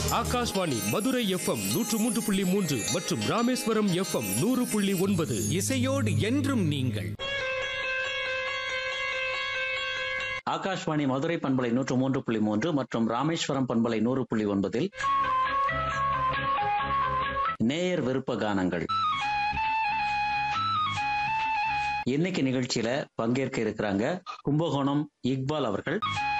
Akashvani Madurai FM நூற்று மூன்று புள்ளி மூன்று மற்றும் ராமேஸ்வரம் எஃப்எம் நூறு புள்ளி ஒன்பது இசையோடு என்றும் நீங்கள் ஆகாஷ்வாணி மதுரை பண்பலை நூற்று மூன்று புள்ளி மூன்று மற்றும் ராமேஸ்வரம் பண்பலை நூறு புள்ளி ஒன்பதில் நேயர் விருப்ப கானங்கள் இன்னைக்கு நிகழ்ச்சியில பங்கேற்க இருக்கிறாங்க கும்பகோணம் இக்பால் அவர்கள்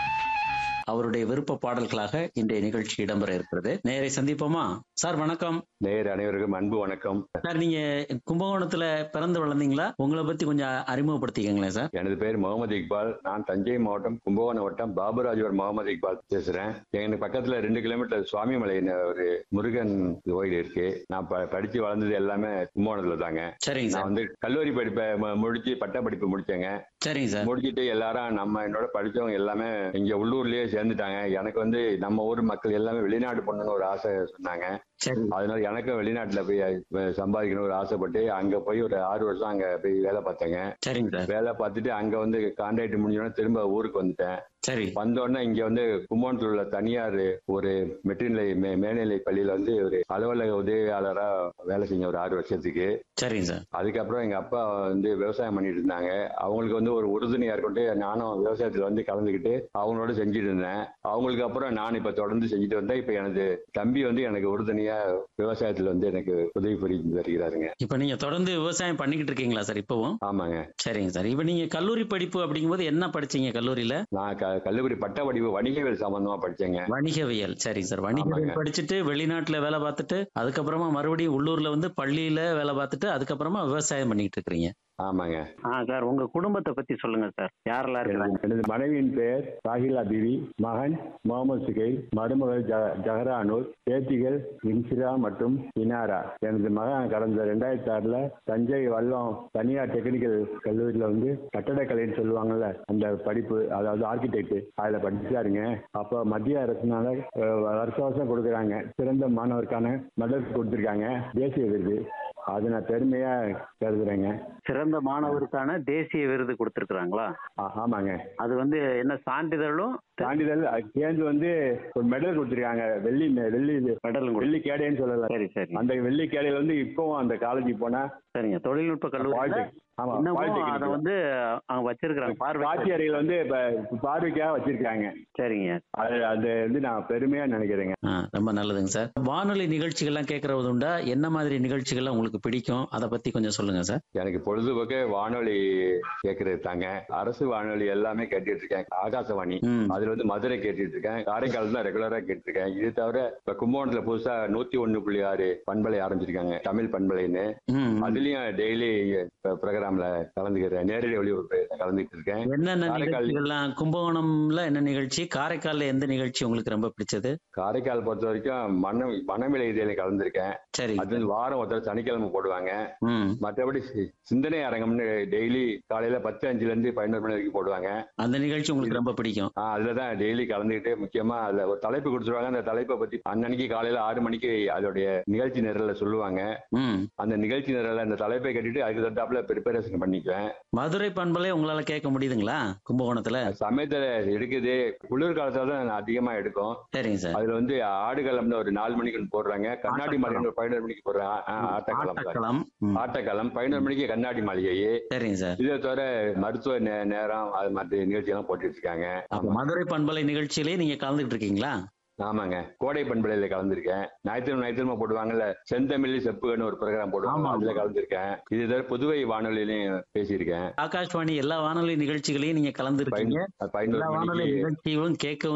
அவருடைய விருப்ப பாடல்களாக இன்றைய நிகழ்ச்சி இடம்பெற இருக்கிறது நேரை சந்திப்போமா சார் வணக்கம் நேயர் அனைவருக்கும் அன்பு வணக்கம் சார் நீங்க கும்பகோணத்துல பிறந்து வளர்ந்தீங்களா உங்களை பத்தி கொஞ்சம் அறிமுகப்படுத்திக்கங்களேன் சார் எனது பேர் முகமது இக்பால் நான் தஞ்சை மாவட்டம் கும்பகோணம் வட்டம் பாபுராஜவர் முகமது இக்பால் பேசுறேன் எனக்கு பக்கத்துல ரெண்டு கிலோமீட்டர் சுவாமிமலைன்னு ஒரு முருகன் கோயில் இருக்கு நான் ப- படிச்சு வளர்ந்தது எல்லாமே கும்பகோணத்துல தாங்க சரிங்க நான் சார் வந்து கல்லூரி படிப்பை மு- முடிச்சு பட்ட படிப்பு முடிச்சேங்க சரிங்க சார் முடிச்சிட்டு எல்லாரும் நம்ம என்னோட படிச்சவங்க எல்லாமே இங்க உள்ளூர்லயே சேர்ந்துட்டாங்க எனக்கு வந்து நம்ம ஊர் மக்கள் எல்லாமே வெளிநாடு போகணும்னு ஒரு ஆசை சொன்னாங்க சரி அதனால எனக்கும் வெளிநாட்டுல போய் அஹ், சம்பாதிக்கணும்னு ஒரு ஆசைப்பட்டு அங்க போய் ஒரு ஆறு வருஷம் அங்க போய் வேலை பார்த்தேங்க சரிங்க சார் வேலை பார்த்துட்டு அங்க வந்து கான்ட்ராக்ட் முடிஞ்சோடனே திரும்ப ஊருக்கு வந்துட்டேன் சரி வந்த உடனே இங்க வந்து கும்பகோணத்தில் உள்ள தனியார் ஒரு மெட்ரிநிலை மே மேல்நிலை பள்ளியில வந்து ஒரு அலுவலக உதவியாளரா வேலை செஞ்ச ஒரு ஆறு வருஷத்துக்கு சரிங்க சார் அதுக்கப்புறம் எங்க அப்பா வந்து விவசாயம் பண்ணிட்டு இருந்தாங்க அவங்களுக்கு வந்து ஒரு உறுதுணையா இருக்கட்டு நானும் விவசாயத்துல வந்து கலந்துக்கிட்டு அவங்களோட செஞ்சுட்டு இருந்தேன் அவங்களுக்கு அப்புறம் நான் இப்ப தொடர்ந்து செஞ்சுட்டு வந்தேன் இப்ப எனது தம்பி வந்து எனக்கு உறுதுணையா விவசாயத்துல வந்து எனக்கு உதவி புரிஞ்சு வருகிறாருங்க இப்ப நீங்க தொடர்ந்து விவசாயம் பண்ணிக்கிட்டு இருக்கீங்களா சார் இப்பவும் ஆமாங்க சரிங்க சார் இப்ப நீங்க கல்லூரி படிப்பு அப்படிங்கும்போது என்ன படிச்சீங்க கல்லூரியில நான் க- கல்லூரி பட்ட படிப்பு வணிகவியல் சம்பந்தமா படிச்சேங்க வணிகவியல் சரிங்க சார் வணிகவியல் ஆமாங்க. படிச்சுட்டு வெளிநாட்டுல வேலை பார்த்துட்டு அதுக்கப்புறமா மறுபடியும் உள்ளூர்ல வந்து பள்ளியில வேலை பார்த்துட்டு அதுக்கப்புறமா விவசாயம் பண்ணிட்டு இருக்கிறீங்க ஆமாங்க ஆ சார் உங்க குடும்பத்தை பத்தி சொல்லுங்க சார் யாரெல்லாம் இருக்கிறாங்க எனது மனைவியின் பெயர் சாஹிலா பிவி மகன் முகமது சுகைல் மருமகள் ஜ- ஜஹரானூர் பேத்திகள் இன்சிரா மற்றும் இனாரா எனது மகன் கடந்த ரெண்டாயிரத்தி ஆறுல தஞ்சை வல்லம் தனியார் டெக்னிக்கல் கல்லூரியில வந்து கட்டடக்கலைன்னு சொல்லுவாங்கல்ல அந்த படிப்பு அதாவது ஆர்கிடெக்ட் அதுல படிச்சாருங்க அப்போ மத்திய அரசுனால அஹ், வருஷ வருஷம் கொடுக்குறாங்க சிறந்த மாணவருக்கான மெடல் கொடுத்துருக்காங்க தேசிய விருது அதை நான் பெருமையா கருதுறேங்க சிறந்த மாணவருக்கான தேசிய விருது கொடுத்திருக்காங்களா ஆ- ஆமாங்க அது வந்து என்ன சான்றிதழும் சான்றிதழ் அது சேர்ந்து வந்து ஒரு மெடல் கொடுத்துருக்காங்க வெள்ளி மெ- வெள்ளி இது மெடலும் வெள்ளி கேடைன்னு சொல்லல சரி சரி அந்த வெள்ளி கேடையில வந்து இப்பவும் அந்த காலேஜுக்கு போனா சரிங்க தொழில்நுட்ப கல்லூரி Polytechnic. ஆமா இன்னமும் Polytechnic. அதை வந்து அவங்க வச்சிருக்கிறாங்க பார்வை காட்சி அறையில் வந்து இப்ப பார்வைக்காக வச்சிருக்காங்க சரிங்க அது அது வந்து நான் பெருமையா நினைக்கிறேங்க ஆ, ரொம்ப நல்லதுங்க சார் வானொலி நிகழ்ச்சிகள்லாம் கேட்கறது உண்டா என்ன மாதிரி நிகழ்ச்சிகள்லாம் உங்களுக்கு பிடிக்கும் அதை பத்தி கொஞ்சம் சொல்லுங்க சார் எனக்கு பொழுதுபோக்கே வானொலி கேட்கறது தாங்க அரசு வானொலி எல்லாமே கேட்டுட்டு இருக்கேன் ஆகாசவாணி ம். அதுல வந்து மதுரை கேட்டுட்டு இருக்கேன் காரைக்கால் தான் ரெகுலரா கேட்டுட்டு இருக்கேன் இது தவிர இப்ப கும்பகோணத்துல புதுசா நூத்தி ஒண்ணு புள்ளி ஆறு பண்பலை ஆரம்பிச்சிருக்காங்க தமிழ் பண்பலைன்னு ம். அதுலயும் டெய்லி ப்ரோக்ராம்ல கலந்துக்கிறேன் நேரடி ஒளிபரப்பு கலந்துக்கிட்டு இருக்கேன் என்னென்ன காரைக்கால். நிகழ்ச்சிகள்லாம் கும்பகோணம்ல என்ன நிகழ்ச்சி காரைக்கால்ல எந்த நிகழ்ச்சி உங்களுக்கு ரொம்ப பிடிச்சது காரைக்கால் பொறுத்த வரைக்கும் மன மனவிலை இதில கலந்துருக்கேன் சரி அது வந்து வாரம் ஒருத்தர் சனிக்கிழமை போடுவாங்க ம் மற்றபடி சி- சிந்தனை அரங்கம்னு டெய்லி காலையில பத்து அஞ்சுல இருந்து பதினோரு மணி வரைக்கும் போடுவாங்க அந்த நிகழ்ச்சி உங்களுக்கு ரொம்ப பிடிக்கும் ஆஹ் அதுலதான் டெய்லி கலந்துக்கிட்டு முக்கியமா அதுல ஒரு தலைப்பு கொடுத்துருவாங்க அந்த தலைப்பை பத்தி அன்னன்னைக்கு காலையில ஆறு மணிக்கு அதோடைய நிகழ்ச்சி நிரல்ல சொல்லுவாங்க ம் அந்த நிகழ்ச்சி நிரல்ல அந்த தலைப்பை கட்டிட்டு அதுக்கு தகுந்தாப்புல ப்ரிப்பரேஷன் பண்ணிக்குவேன் மதுரை பண்பலை உங்களால கேட்க முடியுதுங்களா கும்பகோணத்துல சமயத்துல எடுக்குது குளிர் காலத்துல தான் அதிகமா எடுக்கும் சரிங்க சார் அதுல வந்து ஆடுகளம்னு ஒரு நாலு மணிக்கு ஒண்ணு போடுறாங்க கண்ணாடி மாளிகை ஒரு பதினோரு மணிக்கு போடுறாங்க ஆ, ஆ, ஆட்டக்களம் ஆட்டக்களம் ம். ஆட்டக்களம் பதினோரு மணிக்கு கண்ணாடி மாளிகை சரிங்க சார் இதை தவிர மருத்துவ நே- நேரம் அது மற்ற நிகழ்ச்சி எல்லாம் போட்டுட்டு இருக்காங்க அப்ப மதுரை பண்பலை நிகழ்ச்சியிலேயே நீங்க கலந்துட்டு இருக்கீங்களா ஆமாங்க கோடை பண்பலையில கலந்துருக்கேன் ஞாயிற்றுக்கிழமை ஞாயிற்றுக்கிழமை போடுவாங்கல்ல செந்தமிழ் செப்புன்னு ஒரு ப்ரோக்ராம் போடுவாங்க ஆமா, அதுல ஆமா. கலந்துருக்கேன் இது தவிர புதுவை வானொலியிலையும் பேசியிருக்கேன் ஆகாஷ்வாணி எல்லா வானொலி நிகழ்ச்சிகளையும் நீங்க கலந்துருக்கீங்க பதினோரு எல்லா வானொலி மணிக்கு நிகழ்ச்சியும் கேட்க